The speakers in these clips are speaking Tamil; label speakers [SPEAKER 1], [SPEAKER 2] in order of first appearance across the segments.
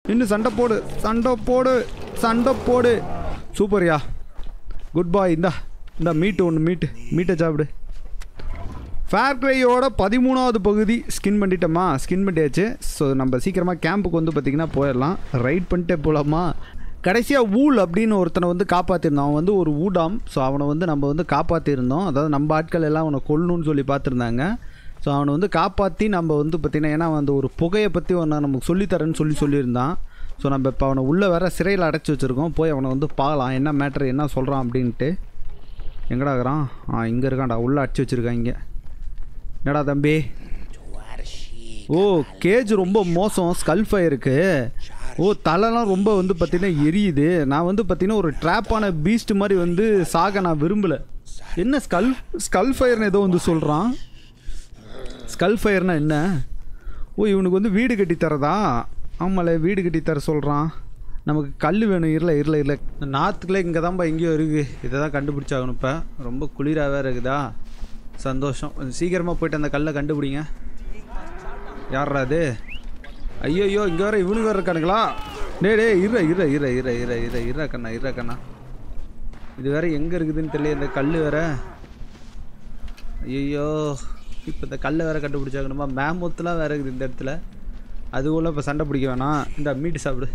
[SPEAKER 1] இன்னும் சண்டை போடு சண்டை போடு சண்டை போடு சூப்பர்யா குட் பாய் இந்தா இந்த மீட்டு ஒன்று மீட்டு மீட்டை சாப்பிடு ஃபேர்க்ரையோட பதிமூணாவது பகுதி ஸ்கின் பண்ணிட்டோமா ஸ்கின் பண்ணியாச்சு ஸோ நம்ம சீக்கிரமாக கேம்புக்கு வந்து பார்த்திங்கன்னா போயிடலாம் ரைட் பண்ணிட்டே போகலாமா கடைசியாக ஊல் அப்படின்னு ஒருத்தனை வந்து காப்பாற்றிருந்தோம் அவன் வந்து ஒரு ஊடாம் ஸோ அவனை வந்து நம்ம வந்து காப்பாற்றிருந்தோம் அதாவது நம்ம ஆட்கள் எல்லாம் அவனை கொல்லணும்னு சொல்லி பார்த்துருந்தாங்க ஸோ அவனை வந்து காப்பாற்றி நம்ம வந்து பார்த்திங்கன்னா ஏன்னா அவன் அந்த ஒரு புகையை பற்றி அவனை நமக்கு சொல்லித்தரேன்னு சொல்லி சொல்லியிருந்தான் ஸோ நம்ம இப்போ அவனை உள்ளே வேற சிறையில் அடைச்சி வச்சுருக்கோம் போய் அவனை வந்து பார்க்கலாம் என்ன மேட்ரு என்ன சொல்கிறான் அப்படின்ட்டு எங்கடா இருக்கிறான் ஆ இங்கே இருக்கான்டா உள்ளே அடிச்சு வச்சுருக்கான் இங்கே என்னடா தம்பி ஓ கேஜ் ரொம்ப மோசம் ஸ்கல் ஃபயருக்கு ஓ தலைலாம் ரொம்ப வந்து பார்த்தீங்கன்னா எரியுது நான் வந்து பார்த்தீங்கன்னா ஒரு ட்ராப்பான பீஸ்ட் மாதிரி வந்து சாக நான் விரும்பலை என்ன ஸ்கல் ஸ்கல் ஃபயர்னு ஏதோ வந்து சொல்கிறான் ஸ்கல் ஃபயர்னா என்ன ஓ இவனுக்கு வந்து வீடு கட்டி தரதா ஆமால வீடு கட்டி தர சொல்கிறான் நமக்கு கல் வேணும் இருல இருல இருல நாற்றுக்குள்ளே இங்கே தான்ப்பா எங்கேயோ இருக்குது இதை தான் கண்டுபிடிச்சாகணும் இப்போ ரொம்ப குளிராக வேறு இருக்குதா சந்தோஷம் கொஞ்சம் சீக்கிரமாக போயிட்டு அந்த கல்லை கண்டுபிடிங்க யார்ரா அது ஐயோ இங்கே வர இவனுங்க வர இருக்கானுங்களா டே டே இர இர இர இர இர இர இர கண்ணா இர கண்ணா இது வேற எங்கே இருக்குதுன்னு தெரியல இந்த கல் வேற ஐயோ இப்போ இந்த கல்லை வேற கண்டுபிடிச்சாக்கணுமா மேமூத்துலாம் வேற இருக்குது இந்த இடத்துல அதுக்குள்ள இப்போ சண்டை பிடிக்க வேணாம் இந்த மீட்டு சாப்பிடு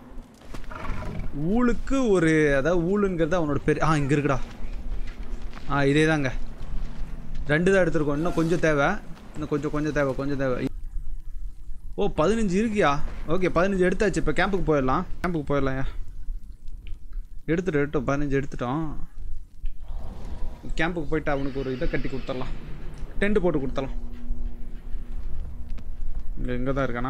[SPEAKER 1] ஊளுக்கு ஒரு அதாவது ஊளுங்கிறது அவனோட பேர் ஆ இங்கே இருக்குடா ஆ இதே தாங்க ரெண்டு தான் எடுத்துருக்கோம் இன்னும் கொஞ்சம் தேவை இன்னும் கொஞ்சம் கொஞ்சம் தேவை கொஞ்சம் தேவை ஓ பதினஞ்சு இருக்கியா ஓகே பதினஞ்சு எடுத்தாச்சு இப்போ கேம்புக்கு போயிடலாம் கேம்புக்கு போயிடலாம்யா எடுத்துட்டு எடுத்தோம் பதினஞ்சு எடுத்துட்டோம் கேம்புக்கு போயிட்டு அவனுக்கு ஒரு இதை கட்டி கொடுத்துடலாம் டென்ட் போட்டு கொடுத்துடலாம் இங்கே இங்கே தான் இருக்கானா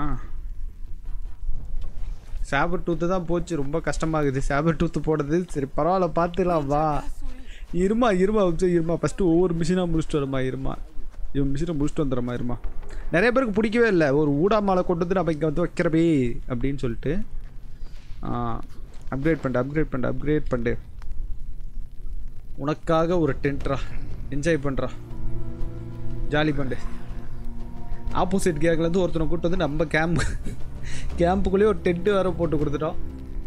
[SPEAKER 1] சேபர் டூத்து தான் போச்சு ரொம்ப கஷ்டமாகுது சேபர் டூத்து போடுறது சரி பரவாயில்ல பார்த்துக்கலாம் வா இருமா இருமா வச்சு இருமா ஃபஸ்ட்டு ஒவ்வொரு மிஷினாக முடிச்சுட்டு வரமா இருமா இவன் மிஷினை முடிச்சுட்டு வந்துடுறமா இருமா நிறைய பேருக்கு பிடிக்கவே இல்லை ஒரு ஊடா மாலை கொண்டு வந்து நம்ம இங்கே வந்து வைக்கிறபே அப்படின்னு சொல்லிட்டு அப்கிரேட் பண்ணு அப்கிரேட் பண்ணு அப்கிரேட் பண்ணு உனக்காக ஒரு டென்ட்ரா என்ஜாய் பண்ணுறா ஜாலி பண்ணு ஆப்போசிட் கேங்லேருந்து ஒருத்தனை கூட்டு வந்து நம்ம கேம்ப் கேம்புக்குள்ளேயே ஒரு டென்ட்டு வேற போட்டு கொடுத்துட்டோம்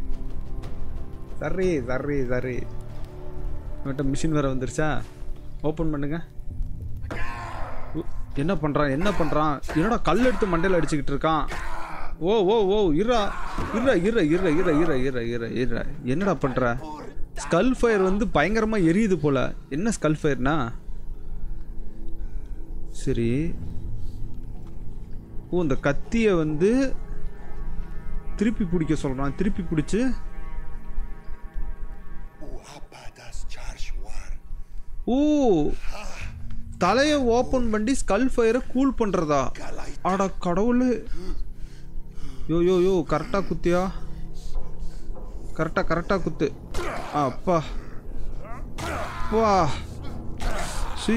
[SPEAKER 1] சரி சரி சரி இவன்கிட்ட மிஷின் வேற வந்துருச்சா ஓப்பன் பண்ணுங்க உ, என்ன பண்ணுறான் என்ன பண்ணுறான் என்னடா கல் எடுத்து மண்டையில் அடிச்சுக்கிட்டு இருக்கான் ஓ ஓ ஓ இருடா இருடா இருடா இருடா இருடா இருடா இருடா இருடா இருடா என்னடா பண்ணுற ஸ்கல் ஃபயர் வந்து பயங்கரமாக எரியுது போல என்ன ஸ்கல் ஃபயர்னா சரி ஓ இந்த கத்தியை வந்து திருப்பி பிடிக்க சொல்கிறான் திருப்பி பிடிச்சி ஓ தலையை ஓப்பன் பண்ணி ஸ்கல் ஃபயரை கூல் பண்ணுறதா அட கடவுளே யோ யோ யோ கரெக்டாக குத்தியா கரெக்டாக கரெக்டாக குத்து ஆ, அப்பா வா சி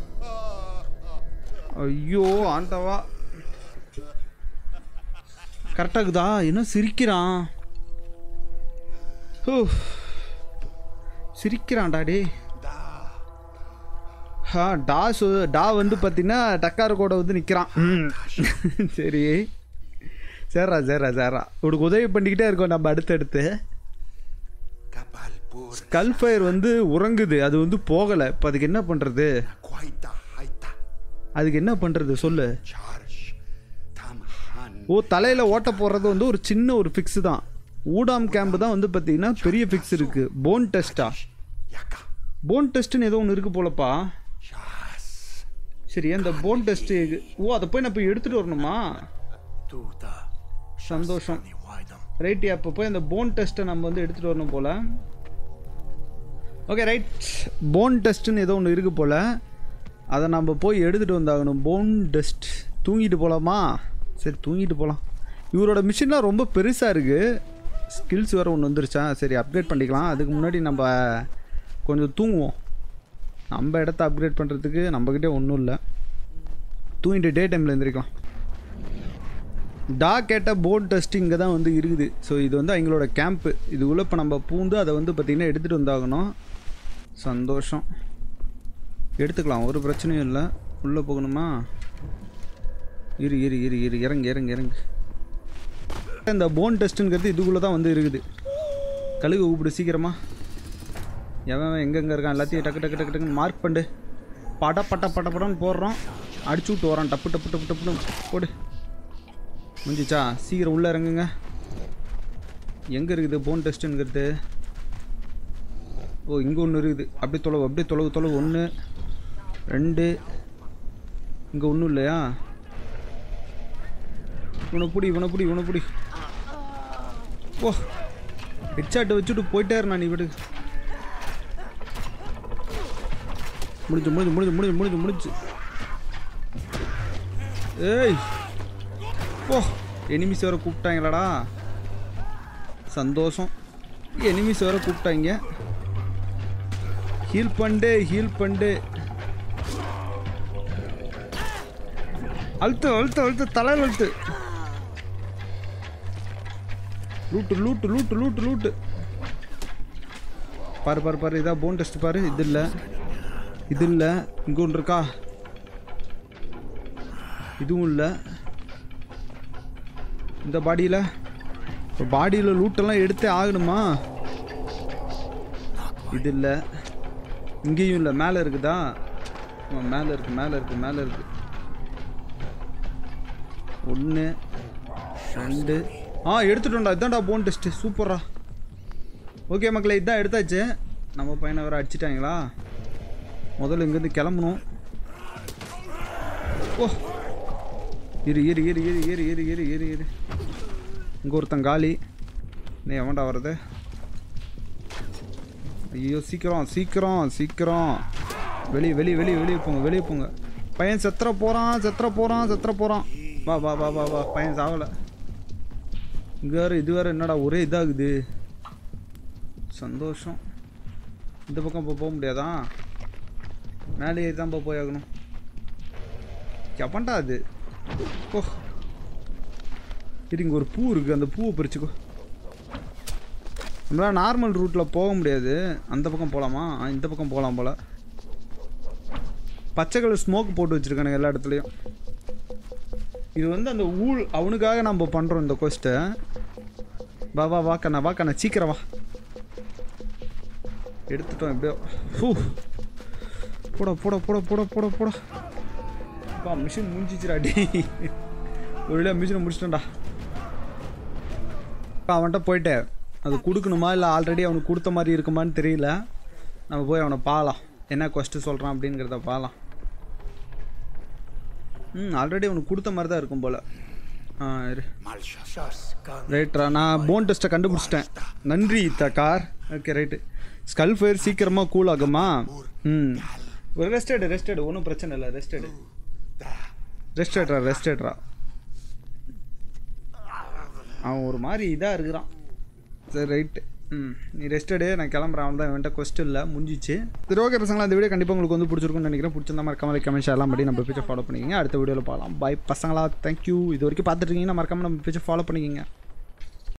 [SPEAKER 1] ஐயோ ஆண்டவா கரெக்டாக இருக்குதா என்ன சிரிக்கிறான் ஹூ. சிரிக்கிறான்டா டே ஆ டா சு டா வந்து பார்த்தீங்கன்னா டக்கார் கூட வந்து நிற்கிறான் சரி சரிடா சரிடா சரிடா உனக்கு உதவி பண்ணிக்கிட்டே இருக்கோம் நம்ம அடுத்தடுத்து
[SPEAKER 2] Kapal pur
[SPEAKER 1] ஸ்கல் ஃபயர் வந்து உறங்குது அது வந்து போகலை இப்போ அதுக்கு என்ன பண்ணுறது
[SPEAKER 2] quaita haita
[SPEAKER 1] அதுக்கு என்ன பண்ணுறது சொல்லு
[SPEAKER 2] charge tam han
[SPEAKER 1] ஓ தலையில் ஓட்ட போடுறது வந்து ஒரு சின்ன ஒரு ஃபிக்ஸ் தான் ஊடாம் கேம்பு தான் வந்து பார்த்தீங்கன்னா பெரிய ஃபிக்ஸ் இருக்குது போன் டெஸ்ட்டா
[SPEAKER 2] yaka
[SPEAKER 1] போன் டெஸ்ட்டுன்னு ஏதோ ஒன்று இருக்குது போலப்பா
[SPEAKER 2] jas
[SPEAKER 1] சரி அந்த போன் டெஸ்ட்டு ஓ அதை போய் நான் போய் எடுத்துகிட்டு வரணுமா
[SPEAKER 2] tuta
[SPEAKER 1] சந்தோஷம்
[SPEAKER 2] ni waidam
[SPEAKER 1] ரைட் அப்போ போய் அந்த போன் டெஸ்ட்டை நம்ம வந்து எடுத்துகிட்டு வரணும் போல் ஓகே ரைட் போன் டெஸ்ட்டுன்னு ஏதோ ஒன்று இருக்குது போல் அதை நம்ம போய் எடுத்துகிட்டு வந்தாகணும் போன் டெஸ்ட் தூங்கிட்டு போகலாமா சரி தூங்கிட்டு போகலாம் இவரோட மிஷின்லாம் ரொம்ப பெருசாக இருக்குது ஸ்கில்ஸ் வேறு ஒன்று வந்துருச்சா சரி அப்கிரேட் பண்ணிக்கலாம் அதுக்கு முன்னாடி நம்ம கொஞ்சம் தூங்குவோம் நம்ம இடத்த அப்கிரேட் பண்ணுறதுக்கு நம்மக்கிட்டே ஒன்றும் இல்லை தூங்கிட்டு டே டைமில் எழுந்திரிக்கலாம் டா கேட்ட போர்ட் டெஸ்ட் இங்கே தான் வந்து இருக்குது ஸோ இது வந்து எங்களோட கேம்ப்பு இதுக்குள்ளே இப்போ நம்ம பூந்து அதை வந்து பார்த்திங்கன்னா எடுத்துகிட்டு வந்தாகணும் சந்தோஷம் எடுத்துக்கலாம் ஒரு பிரச்சனையும் இல்லை உள்ளே போகணுமா இரு இரு இரு இரு இறங்கு இறங்கு இறங்கு இந்த போன் டெஸ்ட்டுங்கிறது இதுக்குள்ளே தான் வந்து இருக்குது கழுகு கூப்பிடு சீக்கிரமா எவன் எங்கெங்கே இருக்கான் எல்லாத்தையும் டக்கு டக்கு டக்கு டக்குன்னு மார்க் பண்ணு பட பட்ட பட்ட படம்னு போடுறோம் அடிச்சு விட்டு வரான் டப்பு டப்பு டப்பு டப்புன்னு போடு முடிஞ்சிச்சா சீக்கிரம் உள்ளே இறங்குங்க எங்கே இருக்குது போன் டெஸ்ட்டுங்கிறது ஓ இங்கே ஒன்று இருக்குது அப்படியே தொலைவு அப்படியே தொலைவு தொலைவு ஒன்று ரெண்டு இங்கே ஒன்றும் இல்லையா இவனை பிடி இவனை பிடி இவனை பிடி ஓ ஹெட்ஷாட்டை வச்சுட்டு போயிட்டே இருந்தா நீ விடு முடிஞ்சு முடிஞ்சு முடிஞ்சு முடிஞ்சு முடிஞ்சு முடிஞ்சு ஏய் ஓ எனிமிஸ் வேற கூப்பிட்டாங்களடா சந்தோஷம் எனிமிஸ் வேற கூப்பிட்டாங்க ஹீல் பண்ணு ஹீல் பண்ணு அழுத்து அழுத்து அழுத்து தலையில் அழுத்து loot loot loot loot loot பாரு பாரு பாரு இதா போன் டெஸ்ட் பாரு இது இல்லை இது இல்லை இங்கே ஒன்று இருக்கா இதுவும் இல்லை இந்த பாடியில் இப்போ பாடியில் லூட்டெல்லாம் எடுத்தே ஆகணுமா இது இல்லை இங்கேயும் இல்லை மேலே இருக்குதா ஆ, மேலே இருக்கு மேலே இருக்கு மேலே இருக்கு ஒன்று ரெண்டு ஆ எடுத்துட்டோம்டா இதான்டா போன் டெஸ்ட்டு சூப்பரா ஓகே மக்களே இதான் எடுத்தாச்சு நம்ம பையனை வேறு அடிச்சிட்டாங்களா முதல்ல இங்கேருந்து கிளம்பணும் ஓ இரு இரு இரு இரு இரு இரு இரு இரு இரு இங்கே ஒருத்தன் காலி நீ எவன்டா வர்றது ஐயோ சீக்கிரம் சீக்கிரம் சீக்கிரம் வெளியே வெளியே வெளியே வெளியே போங்க வெளியே போங்க பையன் செத்துற போகிறான் செத்துற போகிறான் செத்துற போகிறான் வா வா வா வா வா பையன் சாவலை இங்கே வேறு இது வேறு என்னடா ஒரே இதாகுது சந்தோஷம் இந்த பக்கம் இப்போ போக முடியாதா மேலே ஏறி தான் போய் ஆகணும் எவன்டா அது ஓ இங்க ஒரு பூ இருக்குது அந்த பூவை பறிச்சுக்கோ நம்மளால் நார்மல் ரூட்டில் போக முடியாது அந்த பக்கம் போகலாமா ஆ, இந்த பக்கம் போகலாம் போல் பச்சை கலர் ஸ்மோக் போட்டு வச்சுருக்கானுங்க எல்லா இடத்துலையும் இது வந்து அந்த ஊழ் அவனுக்காக நம்ம பண்ணுறோம் இந்த கொஸ்ட்டை வா வா வா கண்ணா வா கண்ணா சீக்கிரம் வா எடுத்துட்டோம் எப்படியோ ஹூ போட போட போட போட போட போட அப்பா மிஷின் முடிஞ்சிச்சுடா டி ஒரு வழியாக மிஷினை முடிச்சிட்டேன்டா அப்பா, அவன்கிட்ட போயிட்டேன் அது கொடுக்கணுமா இல்லை ஆல்ரெடி அவனுக்கு கொடுத்த மாதிரி இருக்குமான்னு தெரியல நம்ம போய் அவனை பார்க்கலாம் என்ன கொஸ்ட்டு சொல்கிறான் அப்படிங்கிறத பார்க்கலாம் ம் ஆல்ரெடி அவனுக்கு கொடுத்த மாதிரி தான் இருக்கும் போல் ஆ இரு
[SPEAKER 2] Malchasas can
[SPEAKER 1] ரைட்ரா நான் போன் டெஸ்ட்டை கண்டுபிடிச்சிட்டேன் நன்றி தக்கார் ஓகே ரைட்டு ஸ்கல் ஃபயர் சீக்கிரமாக கூல் ஆகுமா ம் ஒரு ரெஸ்ட் எடு ரெஸ்ட் எடு ஒன்றும் பிரச்சனை இல்லை ரெஸ்ட் எடு ரெஸ்ட் எடுறா ரெஸ்ட் எடுறா அவன் ஒரு மாதிரி இதாக இருக்கிறான் சரி ரைட்டு ம் நீ ரெஸ்ட் எடு நான் கிளம்புறேன் அவன் தான் இவன்ட்ட கொஸ்டின் இல்லை முடிஞ்சிச்சு சரி ஓகே பசங்களா இந்த வீடியோ கண்டிப்பாக உங்களுக்கு வந்து பிடிச்சிருக்கும்னு நினைக்கிறேன் பிடிச்சிருந்தா மறக்காம லைக் கமெண்ட் எல்லாம் பண்ணி நம்ம பேஜை ஃபாலோ பண்ணிக்கங்க அடுத்த வீடியோவில் பார்க்கலாம் பை பசங்களா தேங்க்யூ இது வரைக்கும் பார்த்துட்டு இருக்கீங்கன்னா மறக்காம நம்ம பேஜை ஃபாலோ பண்ணிக்கங்க